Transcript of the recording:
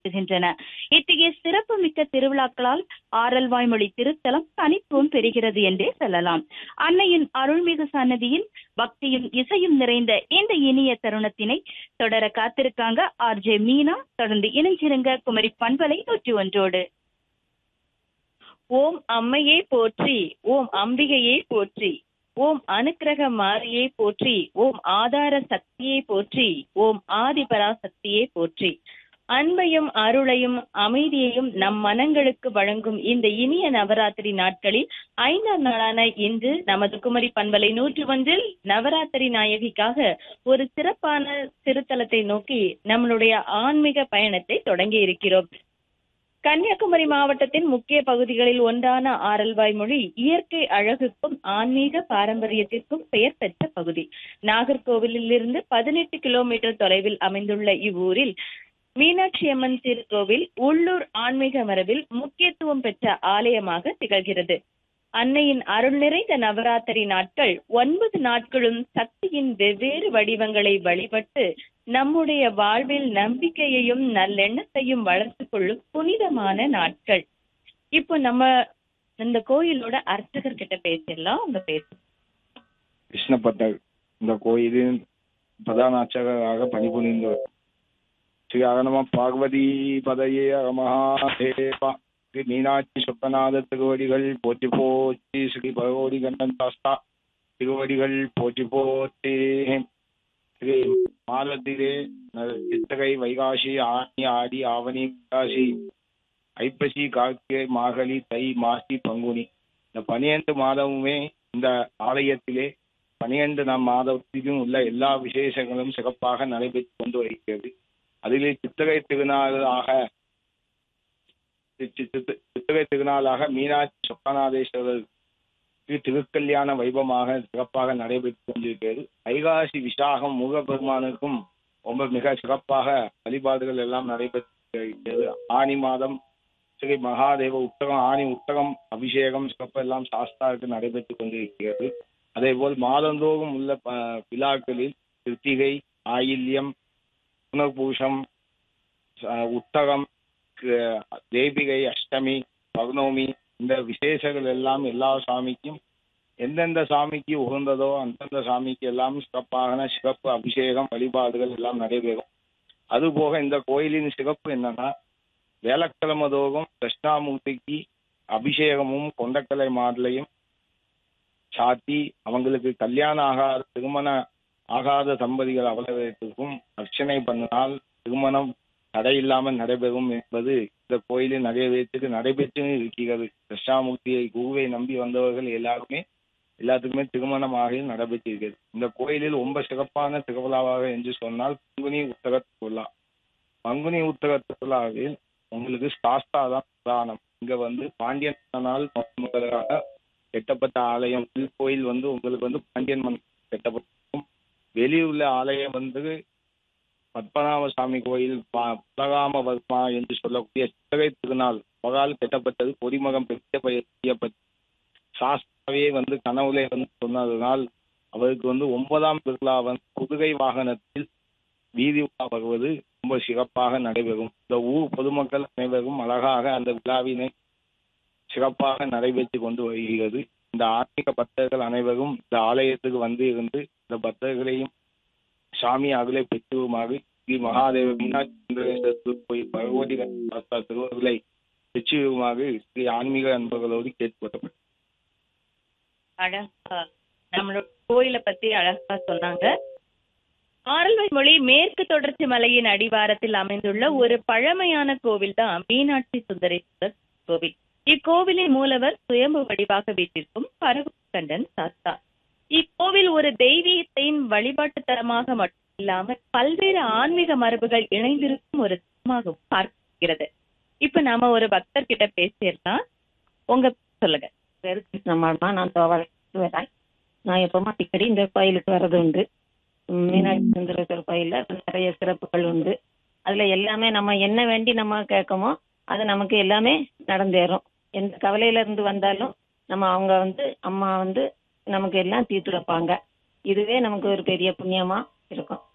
நடத்துகின்றன இத்தகைய சிறப்புமிக்க திருவிழாக்களால் ஆரல்வாய்மொழி திருத்தலம் தனித்துவம் பெறுகிறது என்றே சொல்லலாம் அன்னையின் அருள்மிகு சன்னதியில் பக்தியும் இசையும் நிறைந்த இந்த இனிய தருணத்தினை தொடர காத்திருக்காங்க ஆர்ஜே மீனா தொடர்ந்து இணைஞ்சிருங்க குமரி பண்பலை நூற்றி ஒன்றோடு ஓம் அம்மையே போற்றி ஓம் அம்பிகையே போற்றி ஓம் அனுக்கிரக மாரியே போற்றி ஓம் ஆதார சக்தியே போற்றி ஓம் ஆதிபராசக்தியே போற்றி அன்பையும் அருளையும் அமைதியையும் நம் மனங்களுக்கு வழங்கும் இந்த இனிய நவராத்திரி நாட்களில் ஐந்தாம் நாளான இன்று நமது குமரி பண்பலை நூற்று ஒன்றில் நவராத்திரி நாயகிக்காக ஒரு சிறப்பான திருத்தலத்தை நோக்கி நம்மளுடைய ஆன்மீக பயணத்தை தொடங்கி இருக்கிறோம் கன்னியாகுமரி மாவட்டத்தின் முக்கிய பகுதிகளில் ஒன்றான ஆரல்வாய் மொழி இயற்கை அழகுக்கும் ஆன்மீக பாரம்பரியத்திற்கும் பெயர் பெற்ற பகுதி நாகர்கோவிலில் இருந்து பதினெட்டு கிலோமீட்டர் தொலைவில் அமைந்துள்ள இவ்வூரில் மீனாட்சி அம்மன் திருக்கோவில் உள்ளூர் ஆன்மீக மரபில் முக்கியத்துவம் பெற்ற ஆலயமாக திகழ்கிறது அன்னையின் அருள் நிறைந்த நவராத்திரி நாட்கள் ஒன்பது நாட்களும் சக்தியின் வெவ்வேறு வடிவங்களை வழிபட்டு நம்முடைய வாழ்வில் நம்பிக்கையையும் நல்லெண்ணத்தையும் வளர்த்து கொள்ளும் புனிதமான நாட்கள் இப்போ நம்ம இந்த கோயிலோட அர்ச்சகர் கிட்ட பேசிடலாம் அவங்க பேசு கிருஷ்ணப்பட்டர் இந்த கோயிலின் பிரதான அர்ச்சகராக பணிபுரிந்தவர் ஸ்ரீ அகனம பார்வதி பதையே மகாதேவா ஸ்ரீ மீனாட்சி சொக்கநாத திருவடிகள் போற்றி போற்றி ஸ்ரீ பகவதி கண்ணன் சாஸ்தா திருவடிகள் போற்றி போற்றி ஸ்ரீ மாலத்திலே ந- சித்திரை வைகாசி ஆனி ஆடி ஆவணி வைகாசி ஐப்பசி கார்த்திகை மாகழி தை மாசி பங்குனி இந்த பனிரெண்டு மாதமுமே இந்த ஆலயத்திலே பனிரெண்டு நம் மாதத்திலும் உள்ள எல்லா விசேஷங்களும் சிறப்பாக நடைபெற்று கொண்டு வருகிறது அதிலே சித்திரை திருநாளாக சி- சி- சித்து- சித்திரை திருநாளாக மீனாட்சி சொக்கநாதேஸ்வரர் திரு- திருக்கல்யாண வைபவமாக சிறப்பாக நடைபெற்று கொண்டிருக்கிறது வைகாசி விசாகம் முருகப்பெருமானுக்கும் ரொம்ப மிக சிறப்பாக வழிபாடுகள் எல்லாம் நடைபெற்று இருக்கிறது ஆனி மாதம் ஸ்ரீ மகாதேவ உத்தகம் ஆணி உத்தகம் அபிஷேகம் சிறப்பு எல்லாம் சாஸ்தாவுக்கு நடைபெற்று கொண்டிருக்கிறது அதே போல் மாதந்தோறும் உள்ள ப- விழாக்களில் கிருத்திகை ஆயில்யம் புனர்பூஷம் ச- உத்தகம் க- தேபிகை அஷ்டமி பௌர்ணமி இந்த விசேஷங்கள் எல்லாம் எல்லா சாமிக்கும் எந்தெந்த சாமிக்கு உகந்ததோ அந்தந்த சாமிக்கு எல்லாம் சிறப்பான சிறப்பு அபிஷேகம் வழிபாடுகள் எல்லாம் நடைபெறும் அதுபோக இந்த கோயிலின் சிறப்பு என்னன்னா வேலக்கிழமை தோறும் தட்சிணாமூர்த்திக்கு அபிஷேகமும் கொண்டக்கலை மாடலையும் சாத்தி அவங்களுக்கு கல்யாணம் ஆகாத திருமண ஆகாத தம்பதிகள் அவ்வளவுக்கும் அர்ச்சனை பண்ணினால் திருமணம் தடையில்லாமல் நடைபெறும் என்பது இந்த கோயிலில் நிறைய பேருக்கு நடைபெற்று இருக்கிறது தட்சிணாமூர்த்தியை குருவை நம்பி வந்தவர்கள் எல்லாருமே எல்லாத்துக்குமே திருமணம் ஆகி நடைபெற்றிருக்கிறது இந்த கோயிலில் ரொம்ப சிறப்பான திருவிழாவாக என்று சொன்னால் பங்குனி உத்தர திருவிழா பங்குனி உத்தர திருவிழாவில் உங்களுக்கு சாஸ்தா தான் பிரதானம் இங்க வந்து பாண்டியன் மன்னனால் முதன் முதலாக கட்டப்பட்ட ஆலயம் கோயில் வந்து உங்களுக்கு வந்து பாண்டியன் மன் கட்டப்பட்டிருக்கும் வெளியுள்ள ஆலயம் வந்து பத்மநாப சாமி கோயில் ப- பலகாம வர்மா என்று சொல்லக்கூடிய சித்தகை திருநாள் பகால் கட்டப்பட்டது பொடிமகம் பெரிய செய்யப்பட்டு சாஸ்தாவே வந்து கனவுலே வந்து சொன்னதனால் அவருக்கு வந்து ஒன்பதாம் திருவிழா வந்து குதிரை வாகனத்தில் வீதி உலா வருவது ரொம்ப சிறப்பாக நடைபெறும் இந்த ஊர் பொதுமக்கள் அனைவரும் அழகாக அந்த விழாவினை சிறப்பாக நடைபெற்று கொண்டு வருகிறது இந்த ஆன்மீக பக்தர்கள் அனைவரும் இந்த ஆலயத்துக்கு வந்து இருந்து இந்த பக்தர்களையும் சாமி அருளை பெற்றுமாறு ஸ்ரீ மகாதேவ மீனாட்சி சுந்தரேஸ்வரர் திருக்கோயில் பகவதி சாஸ்தா திருவருளை பெற்றுமாறு ஸ்ரீ ஆன்மீக அன்பர்களோடு கேட்டுக்கொள்ளப்பட்டது அழகா நம்மளோட கோயிலை பத்தி அழகா சொன்னாங்க ஆரல்வாய் மொழி மேற்கு தொடர்ச்சி மலையின் அடிவாரத்தில் அமைந்துள்ள ஒரு பழமையான கோவில் தான் மீனாட்சி சுந்தரேஸ்வரர் கோவில் இக்கோவிலின் மூலவர் சுயம்பு வடிவாக வீட்டிற்கும் பரவுகண்டன் சாஸ்தா இக்கோவில் ஒரு தெய்வீகத்தின் வழிபாட்டு தலமாக மட்டும் இல்லாமல் பல்வேறு ஆன்மீக மரபுகள் இணைந்திருக்கும் ஒரு தலமாகவும் பார்க்கிறது இப்ப நாம ஒரு பக்தர் கிட்ட பேசிடலாம் உங்க சொல்லுங்க பேர் கிருஷ்ணம்மாள்மா நான் தோவாளைக்கு வரேன் நான் எப்பவுமே அடிக்கடி இந்த கோயிலுக்கு வர்றது உண்டு உம், மீனாட்சி சுந்தரேஸ்வரர் கோயில்ல நிறைய சிறப்புகள் உண்டு அதுல எல்லாமே நம்ம என்ன வேண்டி நம்ம கேட்கமோ அது நமக்கு எல்லாமே நடந்தேறும் எந்த கவலையில இருந்து வந்தாலும் நம்ம அவங்க வந்து அம்மா வந்து நமக்கு எல்லாம் தீர்த்து வைப்பாங்க இதுவே நமக்கு ஒரு பெரிய புண்ணியமா இருக்கும்